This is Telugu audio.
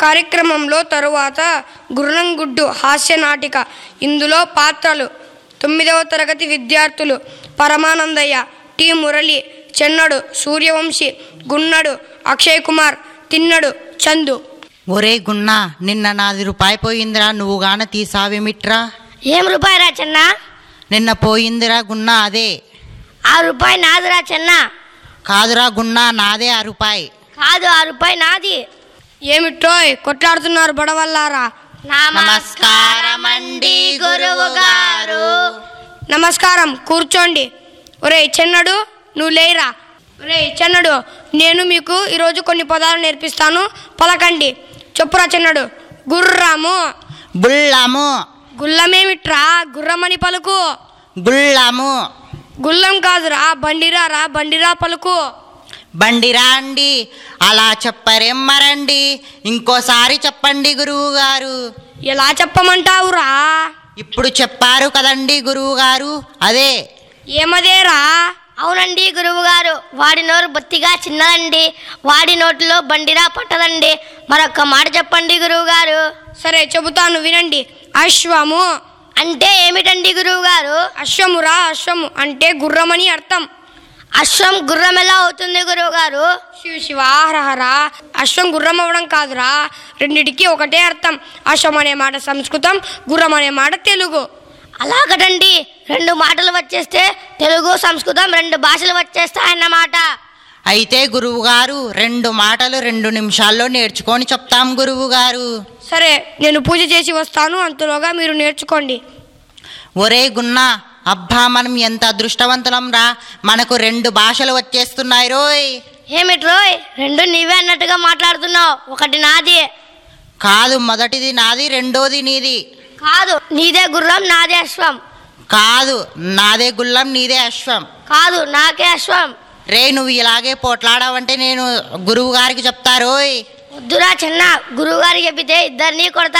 కార్యక్రమంలో తరువాత గుర్రంగుడ్డు హాస్య నాటిక ఇందులో పాత్రలు తొమ్మిదవ తరగతి విద్యార్థులు పరమానందయ్య టి మురళి చెన్నడు సూర్యవంశి గున్నడు అక్షయ్ కుమార్ తిన్నడు చందు ఒరే గున్నా నిన్న నాది రూపాయి పోయిందిరా నువ్వు గాన తీసావేమిట్రా ఏం రూపాయి రా చెన్న నిన్న పోయిందిరా గున్నా అదే ఆ రూపాయి నాదిరా చెన్న కాదురా గున్నా నాదే ఆ రూపాయి కాదు ఆ రూపాయి నాది ఏమిట్రోయ్ కొట్లాడుతున్నారు బడవల్లారా నమస్కారమండి గురువు గారు నమస్కారం కూర్చోండి ఒరేయ్ చెన్నడు నువ్వు లేరా ఒరేయ్ చెన్నడు నేను మీకు ఈరోజు కొన్ని పదాలు నేర్పిస్తాను పలకండి చెప్పురా చెన్నడు గుర్రము బుల్లము గుల్లమేమిట్రా గుర్రమని పలుకు గుల్లము గుల్లం కాదురా బండిరా రా బండిరా పలుకు బండిరా అండి అలా చెప్పరేం మరండి ఇంకోసారి చెప్పండి గురువు గారు ఎలా చెప్పమంటావురా ఇప్పుడు చెప్పారు కదండి గురువు గారు అదే ఏమదేరా అవునండి గురువు గారు వాడి నోరు బొత్తిగా చిన్నదండి వాడి నోటిలో బండిరా పట్టదండి మరొక్క మాట చెప్పండి గురువు గారు సరే చెబుతాను వినండి అశ్వము అంటే ఏమిటండి గురువు గారు అశ్వమురా అశ్వము అంటే గుర్రమని అర్థం అశ్వం గుర్రం ఎలా అవుతుంది గురువు గారు శివ శివ హరహర అశ్వం గుర్రం అవ్వడం కాదురా రెండిటికి ఒకటే అర్థం అశ్వం అనే మాట సంస్కృతం గుర్రం అనే మాట తెలుగు అలాగటండి రెండు మాటలు వచ్చేస్తే తెలుగు సంస్కృతం రెండు భాషలు వచ్చేస్తాయన్నమాట అయితే గురువు గారు రెండు మాటలు రెండు నిమిషాల్లో నేర్చుకొని చెప్తాం గురువు గారు సరే నేను పూజ చేసి వస్తాను అంతలోగా మీరు నేర్చుకోండి ఒరే గున్నా అబ్బా మనం ఎంత అదృష్టవంతులం రా మనకు రెండు భాషలు వచ్చేస్తున్నాయి రోయ్ ఏమిటి రోయ్ రెండు నీవే అన్నట్టుగా మాట్లాడుతున్నావు ఒకటి నాది కాదు మొదటిది నాది రెండోది నీది కాదు నీదే గుర్రం నాదే అశ్వం కాదు నాదే గుల్లం నీదే అశ్వం కాదు నాకే అశ్వం రే నువ్వు ఇలాగే పోట్లాడావంటే నేను గురువు గారికి చెప్తారోయ్ వద్దురా చిన్న గురువు గారికి చెప్పితే ఇద్దరిని కొడతా